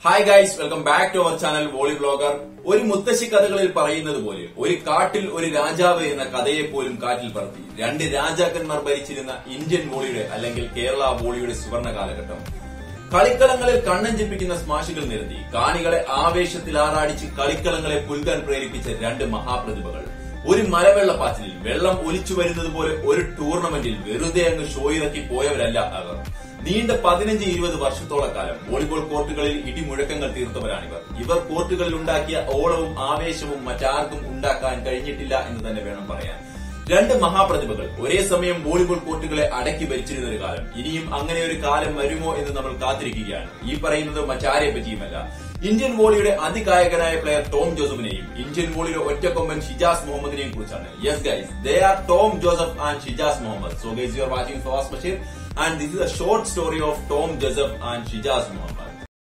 hi guys welcome back to our channel volley blogger ഒരു മുത്തശ്ശി കഥകളിൽ പറയുന്നത് പോലെ ഒരു കാട്ടിൽ ഒരു രാജാവ് എന്ന കഥയെ പോലും കാറ്റിൽ പറത്തി രണ്ട് രാജാക്കന്മാർ ഭരിച്ചിരുന്ന ഇന്ത്യൻ വോളിയുടെ അല്ലെങ്കിൽ കേരള വോളിയുടെ സുവർണ കാലഘട്ടം കളിക്കളങ്ങളിൽ കണ്ണഞ്ചിപ്പിക്കുന്ന സ്മാഷുകൾ നിരത്തി കാണികളെ ആവേശത്തിൽ ആറാടിച്ച് കളിക്കളങ്ങളെ പുൽകാൻ പ്രേരിപ്പിച്ച രണ്ട് മഹാപ്രതിഭകൾ ഒരു മലവെള്ളപ്പാച്ചിലിൽ വെള്ളം ഒലിച്ചു വരുന്നത് പോലെ ഒരു ടൂർണമെന്റിൽ വെറുതെ അങ്ങ് ഷോ ഇറക്കി പോയവരല്ല അവർ നീണ്ട പതിനഞ്ച് ഇരുപത് വർഷത്തോളം കാലം വോളിബോൾ കോർട്ടുകളിൽ ഇടിമുഴക്കങ്ങൾ തീർത്തവരാണിവർ ഇവർ കോർട്ടുകളിൽ ഉണ്ടാക്കിയ ഓളവും ആവേശവും മറ്റാർക്കും ഉണ്ടാക്കാൻ കഴിഞ്ഞിട്ടില്ല എന്ന് തന്നെ വേണം പറയാൻ രണ്ട് മഹാപ്രതിഭകൾ ഒരേ സമയം വോളിബോൾ കോർട്ടുകളെ അടക്കി ഭരിച്ചിരുന്ന ഒരു കാലം ഇനിയും അങ്ങനെ ഒരു കാലം വരുമോ എന്ന് നമ്മൾ കാത്തിരിക്കുകയാണ് ഈ പറയുന്നത് മറ്റാരെ പറ്റിയുമല്ല ഇന്ത്യൻ വോളിയുടെ അതികായകനായ പ്ലെയർ ടോം ജോസഫിനെയും ഇന്ത്യൻ വോളിയുടെ ഒറ്റക്കൊമ്പൻ ഷിജാസ് മുഹമ്മദിനെയും കുറിച്ചാണ് yes guys they are Tom Joseph and Shijas Muhammad so guys you are watching Fawas Basheer and this is a short story of Tom Joseph and Shijas Muhammad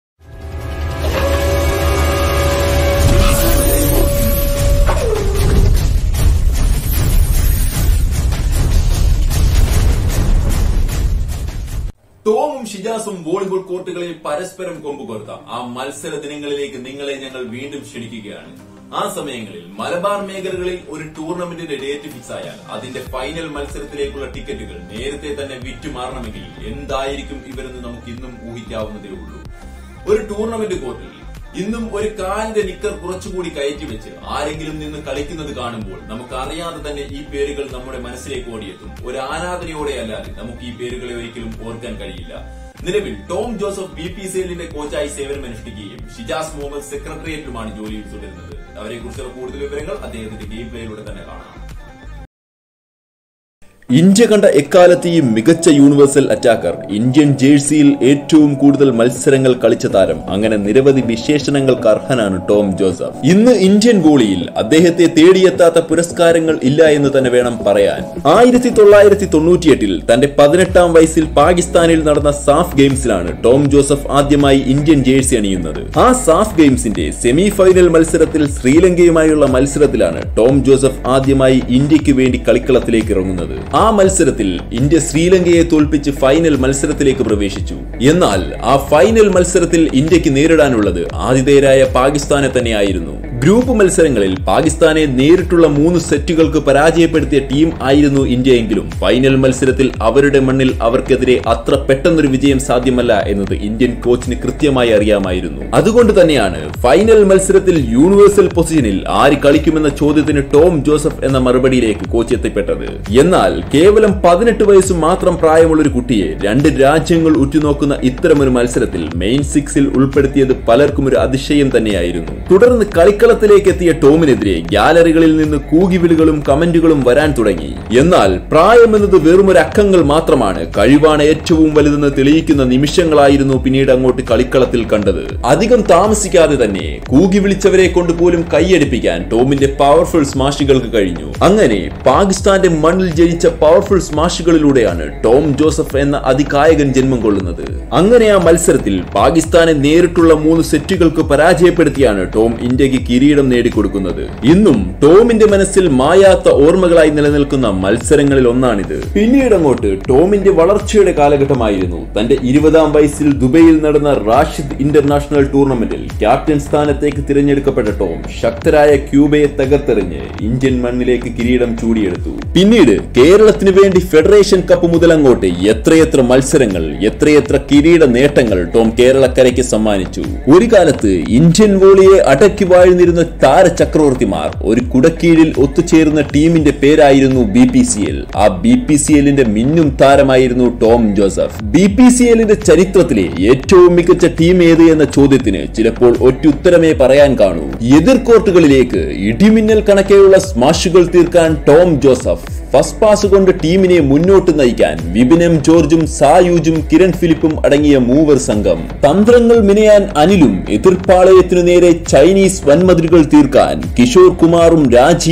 ടോമും ഷിജാസും വോളിബോൾ കോർട്ടുകളിൽ പരസ്പരം കൊമ്പുകൊടുത്ത ആ മത്സര ദിനങ്ങളിലേക്ക് നിങ്ങളെ ഞങ്ങൾ വീണ്ടും ക്ഷണിക്കുകയാണ് ആ സമയങ്ങളിൽ മലബാർ മേഖലകളിൽ ഒരു ടൂർണമെന്റിന്റെ ഡേറ്റ് ഫിക്സ് ആയാൽ അതിന്റെ ഫൈനൽ മത്സരത്തിലേക്കുള്ള ടിക്കറ്റുകൾ നേരത്തെ തന്നെ വിറ്റുമാറണമെങ്കിൽ എന്തായിരിക്കും ഇവരെന്ന് നമുക്ക് ഇന്നും ഊഹിക്കാവുന്നതേ ഉള്ളൂ ഒരു ടൂർണമെന്റ് കോർട്ടിൽ ഇന്നും ഒരു കാലിന്റെ നിക്കർ കുറച്ചുകൂടി കയറ്റി വെച്ച് ആരെങ്കിലും നിന്ന് കളിക്കുന്നത് കാണുമ്പോൾ നമുക്ക് അറിയാതെ തന്നെ ഈ പേരുകൾ നമ്മുടെ മനസ്സിലേക്ക് ഓടിയെത്തും ഒരു ആരാധനയോടെ അല്ലാതെ നമുക്ക് ഈ പേരുകളെ ഒരിക്കലും ഓർക്കാൻ കഴിയില്ല നിലവിൽ Tom Joseph B P C എല്ലിന്റെ കോച്ചായി സേവനമനുഷ്ഠിക്കുകയും ഷിജാസ് മുഹമ്മദ് സെക്രട്ടേറിയറ്റിലുമാണ് ജോലിയിൽ തുടരുന്നത് അവരെ കുറിച്ചുള്ള കൂടുതൽ വിവരങ്ങൾ അദ്ദേഹത്തിന്റെ ഗെയിം പ്ലേയിലൂടെ തന്നെ കാണാം ഇന്ത്യ കണ്ട എക്കാലത്തെയും മികച്ച യൂണിവേഴ്സൽ അറ്റാക്കർ ഇന്ത്യൻ ജേഴ്സിയിൽ ഏറ്റവും കൂടുതൽ മത്സരങ്ങൾ കളിച്ച താരം അങ്ങനെ നിരവധി വിശേഷണങ്ങൾക്ക് അർഹനാണ് ടോം ജോസഫ് ഇന്ന് ഇന്ത്യൻ ഗോളിയിൽ അദ്ദേഹത്തെ തേടിയെത്താത്ത പുരസ്കാരങ്ങൾ ഇല്ല എന്ന് തന്നെ വേണം പറയാൻ ആയിരത്തി തൊള്ളായിരത്തി തൊണ്ണൂറ്റിയെട്ടിൽ തന്റെ പതിനെട്ടാം വയസ്സിൽ പാകിസ്ഥാനിൽ നടന്ന സാഫ് ഗെയിംസിലാണ് ടോം ജോസഫ് ആദ്യമായി ഇന്ത്യൻ ജേഴ്സി അണിയുന്നത് ആ സാഫ് ഗെയിംസിന്റെ സെമി ഫൈനൽ മത്സരത്തിൽ ശ്രീലങ്കയുമായുള്ള മത്സരത്തിലാണ് ടോം ജോസഫ് ആദ്യമായി ഇന്ത്യക്ക് വേണ്ടി കളിക്കളത്തിലേക്ക് ഇറങ്ങുന്നത് ആ മത്സരത്തിൽ ഇന്ത്യ ശ്രീലങ്കയെ തോൽപ്പിച്ച് ഫൈനൽ മത്സരത്തിലേക്ക് പ്രവേശിച്ചു എന്നാൽ ആ ഫൈനൽ മത്സരത്തിൽ ഇന്ത്യക്ക് നേരിടാനുള്ളത് ആതിഥേയരായ പാകിസ്ഥാനെ തന്നെയായിരുന്നു ഗ്രൂപ്പ് മത്സരങ്ങളിൽ പാകിസ്ഥാനെ നേരിട്ടുള്ള മൂന്ന് സെറ്റുകൾക്ക് പരാജയപ്പെടുത്തിയ ടീം ആയിരുന്നു ഇന്ത്യ എങ്കിലും ഫൈനൽ മത്സരത്തിൽ അവരുടെ മണ്ണിൽ അവർക്കെതിരെ അത്ര പെട്ടെന്നൊരു വിജയം സാധ്യമല്ല എന്നത് ഇന്ത്യൻ കോച്ചിന് കൃത്യമായി അറിയാമായിരുന്നു അതുകൊണ്ട് തന്നെയാണ് ഫൈനൽ മത്സരത്തിൽ യൂണിവേഴ്സൽ പൊസിഷനിൽ ആര് കളിക്കുമെന്ന ചോദ്യത്തിന് ടോം ജോസഫ് എന്ന മറുപടിയിലേക്ക് കോച്ച് എത്തിപ്പെട്ടത് എന്നാൽ കേവലം പതിനെട്ട് വയസ്സ് മാത്രം പ്രായമുള്ള ഒരു കുട്ടിയെ രണ്ട് രാജ്യങ്ങൾ ഉറ്റുനോക്കുന്ന ഇത്തരമൊരു മത്സരത്തിൽ മെയിൻ സിക്സിൽ ഉൾപ്പെടുത്തിയത് പലർക്കും ഒരു അതിശയം തന്നെയായിരുന്നു തുടർന്ന് കളിക്കളത്തിലേക്ക് എത്തിയ ടോമിനെതിരെ ഗ്യാലറികളിൽ നിന്ന് കൂകിവിളികളും കമന്റുകളും വരാൻ തുടങ്ങി എന്നാൽ പ്രായം എന്നത് വെറുമൊരു അക്കങ്ങൾ മാത്രമാണ് കഴിവാണ് ഏറ്റവും വലുതെന്ന് തെളിയിക്കുന്ന നിമിഷങ്ങളായിരുന്നു പിന്നീട് അങ്ങോട്ട് കളിക്കളത്തിൽ കണ്ടത് അധികം താമസിക്കാതെ തന്നെ കൂകി വിളിച്ചവരെ കൊണ്ട് പോലും കൈയടിപ്പിക്കാൻ ടോമിന്റെ പവർഫുൾ സ്മാഷുകൾക്ക് കഴിഞ്ഞു അങ്ങനെ പാകിസ്ഥാന്റെ മണ്ണിൽ ജനിച്ച പവർഫുൾ സ്മാഷുകളിലൂടെയാണ് ടോം ജോസഫ് എന്ന അതികായകൻ ജന്മം കൊള്ളുന്നത് അങ്ങനെ ആ മത്സരത്തിൽ പാകിസ്ഥാനെ നേരിട്ടുള്ള മൂന്ന് സെറ്റുകൾക്ക് പരാജയപ്പെടുത്തിയാണ് ടോം ഇന്ത്യക്ക് കിരീടം നേടിക്കൊടുക്കുന്നത് ഇന്നും ടോമിന്റെ മനസ്സിൽ മായാത്ത ഓർമ്മകളായി നിലനിൽക്കുന്ന മത്സരങ്ങളിൽ ഒന്നാണിത് പിന്നീട് അങ്ങോട്ട് ടോമിന്റെ വളർച്ചയുടെ കാലഘട്ടമായിരുന്നു തന്റെ ഇരുപതാം വയസ്സിൽ ദുബൈയിൽ നടന്ന റാഷിദ് ഇന്റർനാഷണൽ ടൂർണമെന്റിൽ ക്യാപ്റ്റൻ സ്ഥാനത്തേക്ക് തിരഞ്ഞെടുക്കപ്പെട്ട ടോം ശക്തരായ ക്യൂബയെ തകർത്തെറിഞ്ഞ് ഇന്ത്യൻ മണ്ണിലേക്ക് കിരീടം ചൂടിയെടുത്തു പിന്നീട് കേരളത്തിന് വേണ്ടി ഫെഡറേഷൻ കപ്പ് മുതൽ അങ്ങോട്ട് എത്രയെത്ര മത്സരങ്ങൾ എത്രയെത്ര കിരീട നേട്ടങ്ങൾ ടോം കേരളക്കരയ്ക്ക് സമ്മാനിച്ചു ഒരു കാലത്ത് ഇന്ത്യൻ വോളിയെ അടക്കി വാഴ്ന്നിരുന്ന താര ചക്രവർത്തിമാർ ഒരു കുടക്കീഴിൽ ഒത്തുചേർന്ന ടീമിന്റെ പേരായിരുന്നു ബി പി സി എൽ ആ ബി പി സി എല്ലിന്റെ മിന്നും താരമായിരുന്നു Tom Joseph B P C എല്ലിന്റെ ചരിത്രത്തിലെ ഏറ്റവും മികച്ച ടീം ഏത് എന്ന ചോദ്യത്തിന് ചിലപ്പോൾ ഒറ്റുത്തരമേ പറയാൻ കാണൂ എതിർ കോർട്ടുകളിലേക്ക് ഇടിമിന്നൽ കണക്കെയുള്ള സ്മാഷുകൾ തീർക്കാൻ ടോം ജോസഫ് ഫസ്റ്റ് പാസ് കൊണ്ട് ടീമിനെ മുന്നോട്ട് നയിക്കാൻ വിപിനം ജോർജും സായൂജും കിരൺ ഫിലിപ്പും അടങ്ങിയ മൂവർ സംഘം തന്ത്രങ്ങൾ മിനയാൻ അനിലും എതിർപ്പാളയത്തിനു നേരെ ചൈനീസ് വൻമതിലുകൾ തീർക്കാൻ കിഷോർ കുമാറും രാജീവും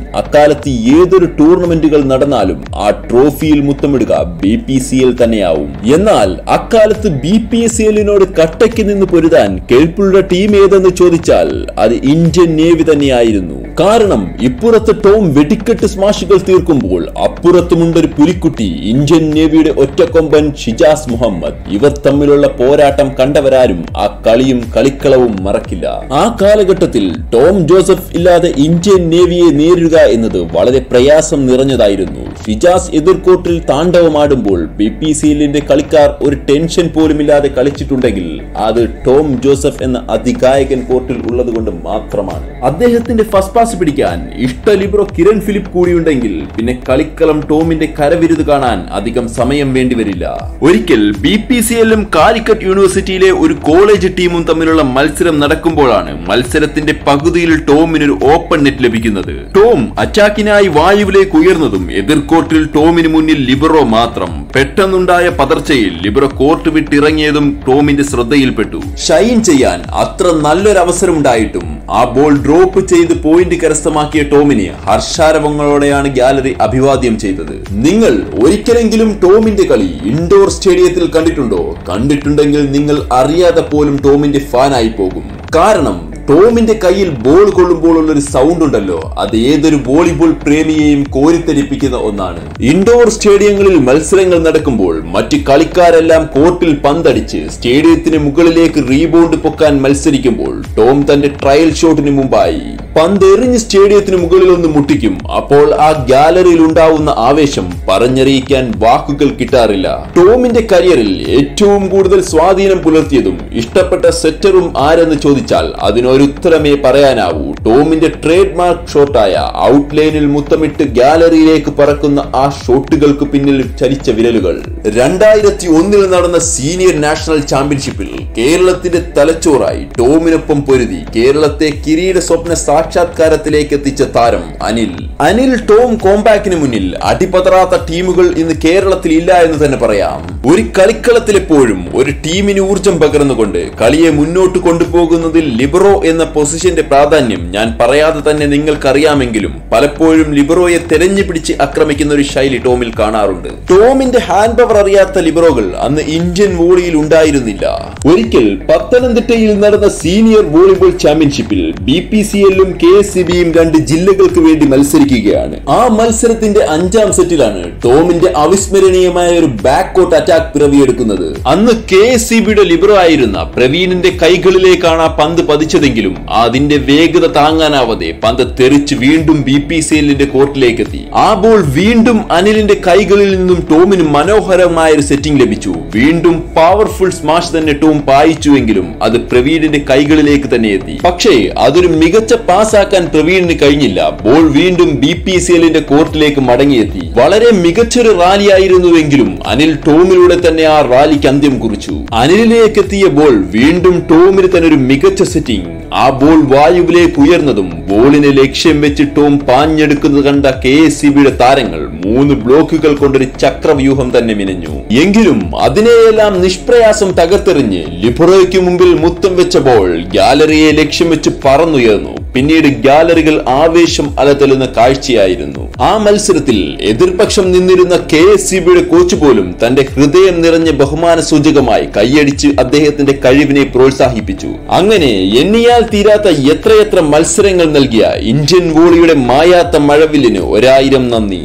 അക്കാലത്ത് ഏതൊരു ടൂർണമെന്റുകൾ നടന്നാലും ആ ട്രോഫിയിൽ മുത്തമിടുക ബി പി സി എൽ തന്നെയാവും എന്നാൽ അക്കാലത്ത് ബി പി എസ് എല്ലിനോട് കട്ടയ്ക്ക് നിന്ന് പൊരുതാൻ കേൾപ്പുള്ള ടീം ഏതെന്ന് ചോദിച്ചാൽ അത് ഇന്ത്യൻ നേവി തന്നെയായിരുന്നു കാരണം ഇപ്പുറത്ത് ടോം വെടിക്കെട്ട് സ്മാഷുകൾ തീർക്കുമ്പോൾ അപ്പുറത്തുമുണ്ടൊരു പുലിക്കുട്ടി ഇന്ത്യൻ നേവിയുടെ ഒറ്റക്കൊമ്പൻ ഷിജാസ് മുഹമ്മദ് ഇവർ തമ്മിലുള്ള പോരാട്ടം കണ്ടവരാരും ആ കളിയും കളിക്കളവും മറക്കില്ല ആ കാലഘട്ടത്തിൽ ടോം ജോസഫ് ഇല്ലാതെ ഇന്ത്യൻ നേവിയെ നേരിടുക എന്നത് വളരെ പ്രയാസം നിറഞ്ഞതായിരുന്നു ഷിജാസ് എതിർകോട്ടിൽ താണ്ഡവമാടുമ്പോൾ ബി പി സി എല്ലിന്റെ കളിക്കാർ ഒരു ടെൻഷൻ പോലുമില്ലാതെ കളിച്ചിട്ടുണ്ടെങ്കിൽ അത് ടോം ജോസഫ് എന്ന അതികായകൻ കോർട്ടിൽ ഉള്ളത് കൊണ്ട് മാത്രമാണ് അദ്ദേഹത്തിന്റെ ഫസ്റ്റ് പാസ് പിടിക്കാൻ ഇഷ്ട ലിബ്രോ കിരൺ ഫിലിപ്പ് കൂടിയുണ്ടെങ്കിൽ പിന്നെ കളിക്കളം ടോമിന്റെ കരവിരുത് കാണാൻ അധികം സമയം വേണ്ടിവരില്ല ഒരിക്കൽ ബി പി സി എല്ലും കാലിക്കറ്റ് യൂണിവേഴ്സിറ്റിയിലെ ഒരു കോളേജ് ടീമും തമ്മിലുള്ള മത്സരം നടക്കുമ്പോഴാണ് മത്സരത്തിന്റെ പകുതിയിൽ ടോമിനൊരു ഓപ്പൺ നെറ്റ് ലഭിക്കുന്നത് ടോം അറ്റാക്കിനായി വായുവിലേക്ക് ഉയർന്നതും എതിർ കോർട്ടിൽ ടോമിന് മുന്നിൽ ലിബറോ മാത്രം പെട്ടെന്നുണ്ടായ പതർച്ചയിൽ ലിബറോ കോർട്ട് വിട്ടിറങ്ങിയതും ടോമിന്റെ ശ്രദ്ധയിൽപ്പെട്ടു ഷൈൻ ചെയ്യാൻ അത്ര നല്ലൊരു അവസരം ഉണ്ടായിട്ടും ആ ബോൾ ഡ്രോപ്പ് ചെയ്ത് പോയിന്റ് കരസ്ഥമാക്കിയ ടോമിനെ ഹർഷാരവങ്ങളോടെയാണ് ഗാലറി അഭിവാദ്യം ചെയ്തത് നിങ്ങൾ ഒരിക്കലെങ്കിലും ടോമിന്റെ കളി ഇൻഡോർ സ്റ്റേഡിയത്തിൽ കണ്ടിട്ടുണ്ടോ കണ്ടിട്ടുണ്ടെങ്കിൽ നിങ്ങൾ അറിയാതെ പോലും ടോമിന്റെ ഫാനായി പോകും കാരണം ടോമിന്റെ കയ്യിൽ ബോൾ കൊള്ളുമ്പോൾ ഉള്ളൊരു സൗണ്ട് ഉണ്ടല്ലോ അത് ഏതൊരു വോളിബോൾ പ്രേമിയെയും കോരിത്തരിപ്പിക്കുന്ന ഒന്നാണ് ഇൻഡോർ സ്റ്റേഡിയങ്ങളിൽ മത്സരങ്ങൾ നടക്കുമ്പോൾ മറ്റ് കളിക്കാരെല്ലാം കോർട്ടിൽ പന്തടിച്ച് സ്റ്റേഡിയത്തിന് മുകളിലേക്ക് റീബൗണ്ട് പൊക്കാൻ മത്സരിക്കുമ്പോൾ ടോം തന്റെ ട്രയൽ ഷോട്ടിന് മുമ്പായി പന്ത് എറിഞ്ഞ് സ്റ്റേഡിയത്തിന് മുകളിൽ ഒന്ന് മുട്ടിക്കും അപ്പോൾ ആ ഗാലറിയിൽ ഉണ്ടാവുന്ന ആവേശം പറഞ്ഞറിയിക്കാൻ വാക്കുകൾ കിട്ടാറില്ല ടോമിന്റെ കരിയറിൽ ഏറ്റവും കൂടുതൽ സ്വാധീനം പുലർത്തിയതും ഇഷ്ടപ്പെട്ട സെറ്ററും ആരെന്ന് ചോദിച്ചാൽ അതിനൊരു ഉത്തരമേ പറയാനാവൂ ടോമിന്റെ ട്രേഡ് മാർക്ക് ഷോട്ടായ ഔട്ട്ലൈനിൽ മുത്തമിട്ട് ഗാലറിയിലേക്ക് പറക്കുന്ന ആ ഷോട്ടുകൾക്ക് പിന്നിൽ ചലിച്ച വിരലുകൾ രണ്ടായിരത്തി ഒന്നിൽ നടന്ന സീനിയർ നാഷണൽ ചാമ്പ്യൻഷിപ്പിൽ കേരളത്തിന്റെ തലച്ചോറായി ടോമിനൊപ്പം പൊരുതി കേരളത്തെ കിരീട സ്വപ്ന സാക്ഷാത്കാരത്തിലേക്ക് എത്തിച്ച താരം അനിൽ അനിൽ ടോം കോമ്പാക്കിന് മുന്നിൽ അടിപതറാത്ത ടീമുകൾ ഇന്ന് കേരളത്തിൽ ഇല്ല എന്ന് തന്നെ പറയാം ഒരു കളിക്കളത്തിൽ എപ്പോഴും ഒരു ടീമിന് ഊർജം പകർന്നുകൊണ്ട് കളിയെ മുന്നോട്ട് കൊണ്ടുപോകുന്നതിൽ ലിബറോ എന്ന പൊസിഷന്റെ പ്രാധാന്യം ഞാൻ പറയാതെ തന്നെ നിങ്ങൾക്കറിയാമെങ്കിലും പലപ്പോഴും ലിബറോയെ തെരഞ്ഞു പിടിച്ച് ആക്രമിക്കുന്ന ഒരു ശൈലി ടോമിൽ കാണാറുണ്ട് ടോമിന്റെ ഹാൻഡ് പവർ അറിയാത്ത ലിബറോകൾ അന്ന് ഇന്ത്യൻ വോളിയിൽ ഉണ്ടായിരുന്നില്ല ഒരിക്കൽ പത്തനംതിട്ടയിൽ നടന്ന സീനിയർ വോളിബോൾ ചാമ്പ്യൻഷിപ്പിൽ ബി പി സി എല്ലും കെ എസ് സി ബിയും രണ്ട് ജില്ലകൾക്ക് വേണ്ടി മത്സരിക്കുകയാണ് ആ മത്സരത്തിന്റെ അഞ്ചാം സെറ്റിലാണ് ടോമിന്റെ അവിസ്മരണീയമായ ഒരു ബാക്ക് കോട്ട് അറ്റാക്ക് പിറവിയെടുക്കുന്നത് അന്ന് കെ എസ് സി ബിയുടെ ലിബറോ ആയിരുന്ന പ്രവീണിന്റെ കൈകളിലേക്കാണ് ആ പന്ത് പതിച്ചതെങ്കിലും അതിന്റെ വേഗത താങ്ങാനാവാതെ പന്ത് തെറിച്ച് വീണ്ടും ബി പി സി എല്ലിന്റെ കോർട്ടിലേക്ക് എത്തി ആ ബോൾ വീണ്ടും അനിലിന്റെ കൈകളിൽ നിന്നും ടോമിന് മനോഹരമായ ഒരു സെറ്റിംഗ് ലഭിച്ചു വീണ്ടും പവർഫുൾ സ്മാഷ് തന്നെ ടോം പായിച്ചുവെങ്കിലും അത് പ്രവീണിന്റെ കൈകളിലേക്ക് തന്നെ എത്തി പക്ഷേ അതൊരു മികച്ച പാസ്സാക്കാൻ പ്രവീണിന് കഴിഞ്ഞില്ല ബോൾ വീണ്ടും ബി പി സി എല്ലിന്റെ കോർട്ടിലേക്ക് മടങ്ങിയെത്തി വളരെ മികച്ചൊരു റാലിയായിരുന്നുവെങ്കിലും അനിൽ ടോമിലൂടെ തന്നെ ആ റാലിക്ക് അന്ത്യം കുറിച്ചു അനിലിലേക്ക് എത്തിയ ബോൾ വീണ്ടും ടോമിന് തന്നെ ഒരു മികച്ച സെറ്റിംഗ് ആ ബോൾ വായുവിലേക്ക് ഉയർന്നതും ബോളിനെ ലക്ഷ്യം വെച്ച് ടോം പാഞ്ഞെടുക്കുന്നത് കണ്ട കെ എസ് സി ബിയുടെ താരങ്ങൾ മൂന്ന് ബ്ലോക്കുകൾ കൊണ്ടൊരു ചക്രവ്യൂഹം തന്നെ മിനഞ്ഞു എങ്കിലും അതിനെയെല്ലാം നിഷ്പ്രയാസം തകർത്തെറിഞ്ഞ് ലിബറോയ്ക്ക് മുമ്പിൽ മുത്തം വെച്ച ബോൾ ഗാലറിയെ ലക്ഷ്യം വെച്ച് പറന്നുയർന്നു പിന്നീട് ഗാലറികൾ ആവേശം അലതലുന്ന കാഴ്ചയായിരുന്നു ആ മത്സരത്തിൽ എതിർപക്ഷം നിന്നിരുന്ന കെ എസ് സി ബിയുടെ കോച്ച് പോലും തന്റെ ഹൃദയം നിറഞ്ഞ ബഹുമാന സൂചകമായി കൈയടിച്ച് അദ്ദേഹത്തിന്റെ കഴിവിനെ പ്രോത്സാഹിപ്പിച്ചു അങ്ങനെ എണ്ണിയാൽ തീരാത്ത എത്രയെത്ര മത്സരങ്ങൾ നൽകിയ ഇന്ത്യൻ വോളിയുടെ മായാത്ത മഴവില്ലിന് ഒരായിരം നന്ദി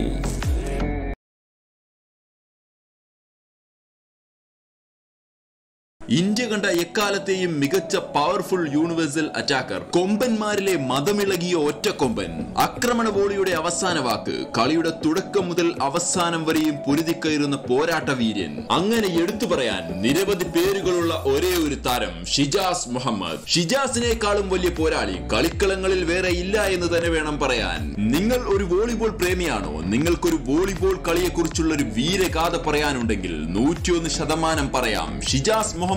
ഇന്ത്യ കണ്ട എക്കാലത്തെയും മികച്ച പവർഫുൾ യൂണിവേഴ്സൽ അറ്റാക്കർ കൊമ്പന്മാരിലെ മതമിളകിയ ഒറ്റക്കൊമ്പൻ ആക്രമണ ബോളിയുടെ അവസാന വാക്ക് കളിയുടെ തുടക്കം മുതൽ അവസാനം വരെയും പൊരുതിക്കയറുന്ന പോരാട്ട വീര്യൻ അങ്ങനെ എടുത്തു പറയാൻ നിരവധി പേരുകളുള്ള ഒരേ ഒരു താരം ഷിജാസ് മുഹമ്മദ് ഷിജാസിനേക്കാളും വലിയ പോരാളി കളിക്കളങ്ങളിൽ വേറെ ഇല്ല എന്ന് തന്നെ വേണം പറയാൻ നിങ്ങൾ ഒരു വോളിബോൾ പ്രേമിയാണോ നിങ്ങൾക്കൊരു വോളിബോൾ കളിയെ കുറിച്ചുള്ള ഒരു വീരഗാഥ പറയാനുണ്ടെങ്കിൽ നൂറ്റിയൊന്ന് ശതമാനം പറയാം ഷിജാസ് മുഹമ്മദ്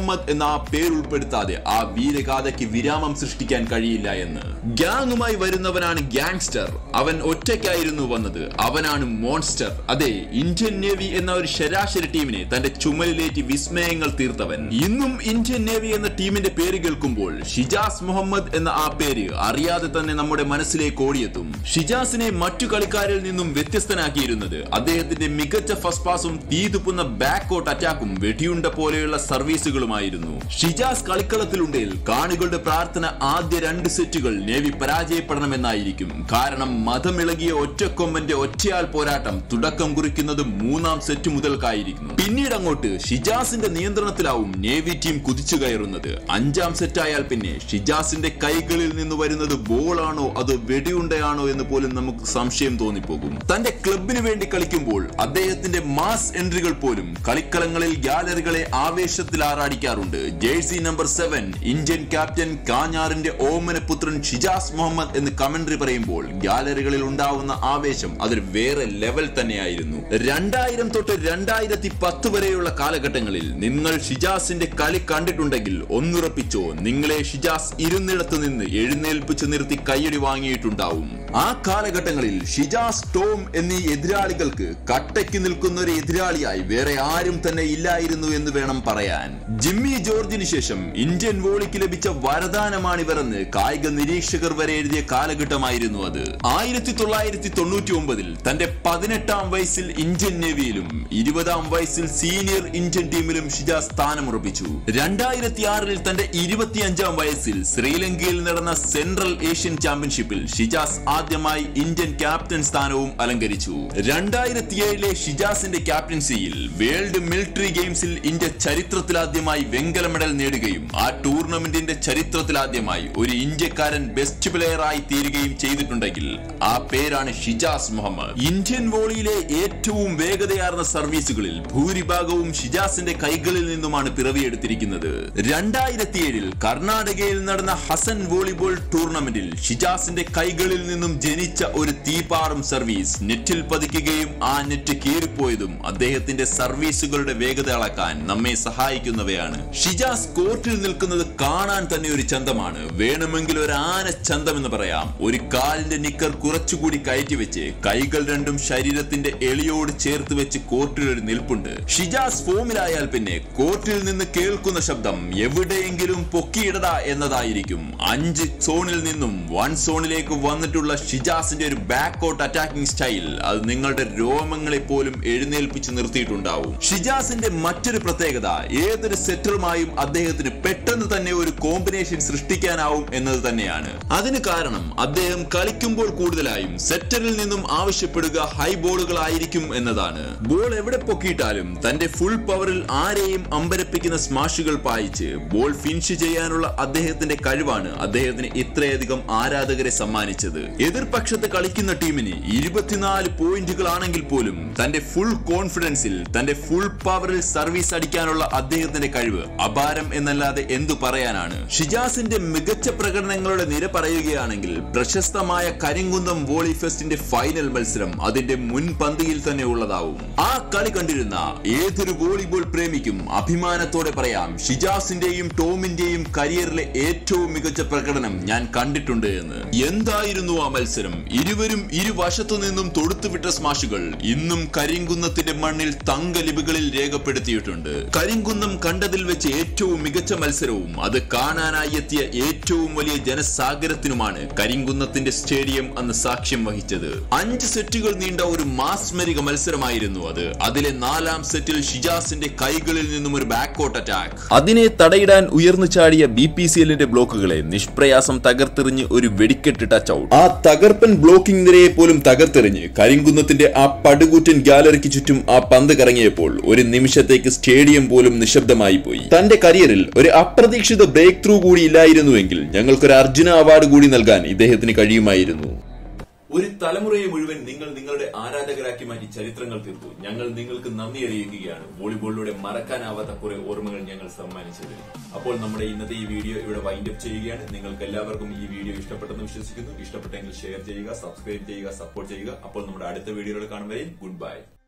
മുഹമ്മദ് എന്ന ആ പേര് ഉൾപ്പെടുത്താതെ ആ വീരഗാഥയ്ക്ക് വിരാമം സൃഷ്ടിക്കാൻ കഴിയില്ല എന്ന് ഗ്യാങ്ങുമായി വരുന്നവനാണ് ഗ്യാങ്സ്റ്റർ അവൻ ഒറ്റയ്ക്കായിരുന്നു വന്നത് അവനാണ് മോൺസ്റ്റർ അതെ ഇന്ത്യൻ നേവി എന്ന ഒരു ശരാശരി ടീമിനെ തന്റെ ചുമലിലേറ്റി വിസ്മയങ്ങൾ തീർത്തവൻ ഇന്നും ഇന്ത്യൻ നേവി എന്ന ടീമിന്റെ പേര് കേൾക്കുമ്പോൾ ഷിജാസ് മുഹമ്മദ് എന്ന ആ പേര് അറിയാതെ തന്നെ നമ്മുടെ മനസ്സിലേക്ക് ഓടിയെത്തും ഷിജാസിനെ മറ്റു കളിക്കാരിൽ നിന്നും വ്യത്യസ്തനാക്കിയിരുന്നത് അദ്ദേഹത്തിന്റെ മികച്ച ഫസ്റ്റ് പാസും തീതുപ്പുന്ന ബാക്കോട്ട് അറ്റാക്കും വെടിയുണ്ട പോലെയുള്ള സർവീസുകളുമായിരുന്നു ഷിജാസ് കളിക്കളത്തിലുണ്ടെങ്കിൽ കാണികളുടെ പ്രാർത്ഥന ആദ്യ രണ്ട് സെറ്റുകൾ നേവി പരാജയപ്പെടണമെന്നായിരിക്കും കാരണം മതമിളകിയ ഒറ്റക്കൊമ്പന്റെ ഒറ്റയാൾ പോരാട്ടം തുടക്കം കുറിക്കുന്നത് മൂന്നാം സെറ്റ് മുതൽക്കായിരിക്കുന്നു പിന്നീട് അങ്ങോട്ട് ഷിജാസിന്റെ നിയന്ത്രണത്തിലാവും നേവി ടീം കുതിച്ചു കയറുന്നത് അഞ്ചാം സെറ്റായാൽ പിന്നെ ഷിജാസിന്റെ കൈകളിൽ നിന്ന് വരുന്നത് ബോളാണോ അതോ വെടിയുണ്ടയാണോ എന്ന് പോലും നമുക്ക് സംശയം തോന്നിപ്പോകും തന്റെ ക്ലബിന് വേണ്ടി കളിക്കുമ്പോൾ അദ്ദേഹത്തിന്റെ മാസ് എൻട്രികൾ പോലും കളിക്കളങ്ങളിൽ ഗാലറികളെ ആവേശത്തിൽ ആറാടിക്കാറുണ്ട് jersey number seven Indian captain കാഞ്ഞാറിന്റെ ഓമനപുത്രൻ ഷിജാസ് മുഹമ്മദ് എന്ന് കമന്ററി പറയുമ്പോൾ ഗാലറികളിൽ ഉണ്ടാവുന്ന ആവേശം അതൊരു വേറെ ലെവൽ തന്നെയായിരുന്നു രണ്ടായിരം തൊട്ട് രണ്ടായിരത്തി പത്ത് വരെയുള്ള കാലഘട്ടങ്ങളിൽ നിങ്ങൾ ഷിജാസിന്റെ കളി കണ്ടിട്ടുണ്ടെങ്കിൽ ഒന്നുറപ്പിച്ചോ നിങ്ങളെ ഷിജാസ് ഇരുന്നിടത്ത് നിന്ന് എഴുന്നേൽപ്പിച്ചു നിർത്തി കയ്യടി വാങ്ങിയിട്ടുണ്ടാവും ആ കാലഘട്ടങ്ങളിൽ ഷിജാസ് ടോം എന്നീ എതിരാളികൾക്ക് കട്ടയ്ക്ക് നിൽക്കുന്ന ഒരു എതിരാളിയായി വേറെ ആരും തന്നെ ഇല്ലായിരുന്നു എന്ന് വേണം പറയാൻ ജിമ്മി ജോർജിന് ശേഷം ഇന്ത്യൻ വോളിക്ക് ലഭിച്ച വരദാനമാണിവരെന്ന് കായിക നിരീക്ഷകർ വരെ എഴുതിയ കാലഘട്ടമായിരുന്നു അത് ആയിരത്തി തൊള്ളായിരത്തി തൊണ്ണൂറ്റി ഒമ്പതിൽ തന്റെ പതിനെട്ടാം വയസ്സിൽ ഇന്ത്യൻ നേവിയിലും ഇരുപതാം വയസ്സിൽ സീനിയർ ഇന്ത്യൻ ടീമിലും ഷിജാസ് സ്ഥാനമുറപ്പിച്ചു രണ്ടായിരത്തി ആറിൽ തന്റെ ഇരുപത്തിയഞ്ചാം വയസ്സിൽ ശ്രീലങ്കയിൽ നടന്ന സെൻട്രൽ ഏഷ്യൻ ചാമ്പ്യൻഷിപ്പിൽ ഷിജാസ് ആദ്യമായി ഇന്ത്യൻ ക്യാപ്റ്റൻ സ്ഥാനവും അലങ്കരിച്ചു രണ്ടായിരത്തി ഏഴിലെ ഷിജാസിന്റെ ക്യാപ്റ്റൻസിയിൽ വേൾഡ് മിലിറ്ററി ഗെയിംസിൽ ഇന്ത്യ ചരിത്രത്തിലാദ്യമായി വെങ്കല മെഡൽ നേടുകയും ആ ടൂർണമെന്റിന്റെ ചരിത്രത്തിലാദ്യമായി ഒരു ഇന്ത്യക്കാരൻ ബെസ്റ്റ് പ്ലെയർ ആയി തീരുകയും ചെയ്തിട്ടുണ്ടെങ്കിൽ ആ പേരാണ് ഷിജാസ് മുഹമ്മദ് ഇന്ത്യൻ വോളിയിലെ ഏറ്റവും വേഗതയാർന്ന സർവീസുകളിൽ ഭൂരിഭാഗവും ഷിജാസിന്റെ കൈകളിൽ നിന്നുമാണ് പിറവിയെടുത്തിരിക്കുന്നത് രണ്ടായിരത്തി ഏഴിൽ കർണാടകയിൽ നടന്ന ഹസൻ വോളിബോൾ ടൂർണമെന്റിൽ ഷിജാസിന്റെ കൈകളിൽ നിന്നും ജനിച്ച ഒരു തീപാറും സർവീസ് നെറ്റിൽ പതിക്കുകയും ആ നെറ്റ് കീറിപ്പോയതും അദ്ദേഹത്തിന്റെ സർവീസുകളുടെ വേഗത അളക്കാൻ നമ്മെ സഹായിക്കുന്നവയാണ് ഷിജാസ് കോർട്ടിൽ നിൽക്കുന്നത് കാണാൻ തന്നെ ഒരു ചന്തമാണ് വേണമെങ്കിൽ ഒരു ആന ചന്തം എന്ന് പറയാം ഒരു കാലിന്റെ നിക്കർ കുറച്ചുകൂടി കയറ്റി വെച്ച് കൈകൾ രണ്ടും ശരീരത്തിന്റെ എളിയോട് ചേർത്ത് വെച്ച് കോർട്ടിൽ ഒരു നിൽപ്പുണ്ട് ഷിജാസ് ഫോമിലായാൽ പിന്നെ കോർട്ടിൽ നിന്ന് കേൾക്കുന്ന ശബ്ദം എവിടെയെങ്കിലും പൊക്കിയിടട എന്നതായിരിക്കും അഞ്ച് സോണിൽ നിന്നും വൺ സോണിലേക്ക് വന്നിട്ടുള്ള ഷിജാസിന്റെ ഒരു ബാക്കൗട്ട് അറ്റാക്കിംഗ് സ്റ്റൈൽ അത് നിങ്ങളുടെ രോമങ്ങളെ പോലും എഴുന്നേൽപ്പിച്ച് നിർത്തിയിട്ടുണ്ടാവും ഷിജാസിന്റെ മറ്റൊരു പ്രത്യേകത ഏതൊരു സെറ്ററുമായും അദ്ദേഹത്തിന് പെട്ടെന്ന് തന്നെ ഒരു കോമ്പിനേഷൻ സൃഷ്ടിക്കാനാവും എന്നത് തന്നെയാണ് അതിന് കാരണം അദ്ദേഹം കളിക്കുമ്പോൾ കൂടുതലായും സെറ്ററിൽ നിന്നും ആവശ്യപ്പെടുക ഹൈ ബോളുകളായിരിക്കും എന്നതാണ് ബോൾ എവിടെ പൊക്കിയിട്ടാലും തന്റെ ഫുൾ പവറിൽ ആരെയും അമ്പരപ്പിക്കുന്ന സ്മാഷുകൾ പായിച്ച് ബോൾ ഫിനിഷ് ചെയ്യാനുള്ള അദ്ദേഹത്തിന്റെ കഴിവാണ് അദ്ദേഹത്തിന് ഇത്രയധികം ആരാധകരെ സമ്മാനിച്ചത് എതിർപക്ഷത്ത് കളിക്കുന്ന ടീമിന് ഇരുപത്തിനാല് പോയിന്റുകളാണെങ്കിൽ പോലും തന്റെ ഫുൾ കോൺഫിഡൻസിൽ തന്റെ ഫുൾ പവറിൽ സർവീസ് അടിക്കാനുള്ള അദ്ദേഹത്തിന്റെ കഴിവ് അപാരം എന്നല്ലാതെ എന്തു പറയാനാണ് ഷിജാസിന്റെ മികച്ച പ്രകടനങ്ങളുടെ നിര പറയുകയാണെങ്കിൽ പ്രശസ്തമായ കരിങ്കുന്നം വോളി ഫെസ്റ്റിന്റെ ഫൈനൽ മത്സരം അതിന്റെ മുൻപന്തിയിൽ തന്നെ ഉള്ളതാവും ആ കളി കണ്ടിരുന്ന ഏതൊരു വോളിബോൾ പ്രേമിക്കും അഭിമാനത്തോടെ പറയാം ഷിജാസിന്റെയും ടോമിന്റെയും കരിയറിലെ ഏറ്റവും മികച്ച പ്രകടനം ഞാൻ കണ്ടിട്ടുണ്ട് എന്ന് എന്തായിരുന്നു ആ മത്സരം ഇരുവരും ഇരുവശത്തു നിന്നും തൊടുത്തുവിട്ട സ്മാഷുകൾ ഇന്നും കരിങ്കുന്നത്തിന്റെ മണ്ണിൽ തങ്കലിപികളിൽ രേഖപ്പെടുത്തിയിട്ടുണ്ട് കരിങ്കുന്നം കണ്ടതിൽ വെച്ച് ഏറ്റവും മികച്ച മത്സരവും അത് കാണാനായി എത്തിയ ഏറ്റവും വലിയ ജനസാഗരത്തിനുമാണ് കരിങ്കുന്നത്തിന്റെ സ്റ്റേഡിയം അന്ന് സാക്ഷ്യം വഹിച്ചത് അഞ്ച് സെറ്റുകൾ നീണ്ട ഒരു മാസ്മരിക മത്സരമായിരുന്നു അത് അതിലെ നാലാം സെറ്റിൽ ഷിജാസിന്റെ കൈകളിൽ നിന്നും ഒരു ബാക്കോട്ട് അറ്റാക്ക് അതിനെ തടയിടാൻ ഉയർന്നു ചാടിയ ബി പി സി എല്ലിന്റെ ബ്ലോക്കുകളെ നിഷ്പ്രയാസം തകർത്തെറിഞ്ഞ് ഒരു വെടിക്കെട്ട് ടച്ച് ഔട്ട് ആ തകർപ്പൻ ബ്ലോക്കിംഗ് നിരയെ പോലും തകർത്തെറിഞ്ഞ് കരിങ്കുന്നത്തിന്റെ ആ പടുകൂറ്റൻ ഗാലറിക്ക് ചുറ്റും ആ പന്ത് കറങ്ങിയപ്പോൾ ഒരു നിമിഷത്തേക്ക് സ്റ്റേഡിയം പോലും നിശബ്ദമായി പോയി തന്റെ കരിയറിൽ ഒരു അപ്രതീക്ഷിത ബ്രേക്ക് ത്രൂ കൂടി ഇല്ലായിരുന്നുവെങ്കിൽ ഞങ്ങൾക്കൊരു അർജുന അവാർഡ് കൂടി നൽകാൻ ഇദ്ദേഹത്തിന് കഴിയുമായിരുന്നു ഒരു തലമുറയെ മുഴുവൻ നിങ്ങൾ നിങ്ങളുടെ ആരാധകരാക്കി മാറ്റി ചരിത്രങ്ങൾ തീർത്തു ഞങ്ങൾ നിങ്ങൾക്ക് നന്ദി അറിയിക്കുകയാണ് വോളിബോളിലൂടെ മറക്കാനാവാത്ത കുറെ ഓർമ്മകൾ ഞങ്ങൾ സമ്മാനിച്ചതിന് അപ്പോൾ നമ്മുടെ ഇന്നത്തെ ഈ വീഡിയോ ഇവിടെ വൈൻഡ് അപ്പ് ചെയ്യുകയാണ് നിങ്ങൾക്ക് എല്ലാവർക്കും ഈ വീഡിയോ ഇഷ്ടപ്പെട്ടെന്ന് വിശ്വസിക്കുന്നു ഇഷ്ടപ്പെട്ടെങ്കിൽ ഷെയർ ചെയ്യുക സബ്സ്ക്രൈബ് ചെയ്യുക സപ്പോർട്ട് ചെയ്യുക അപ്പോൾ നമ്മുടെ അടുത്ത വീഡിയോകൾ കാണും വരെയും ഗുഡ് ബൈ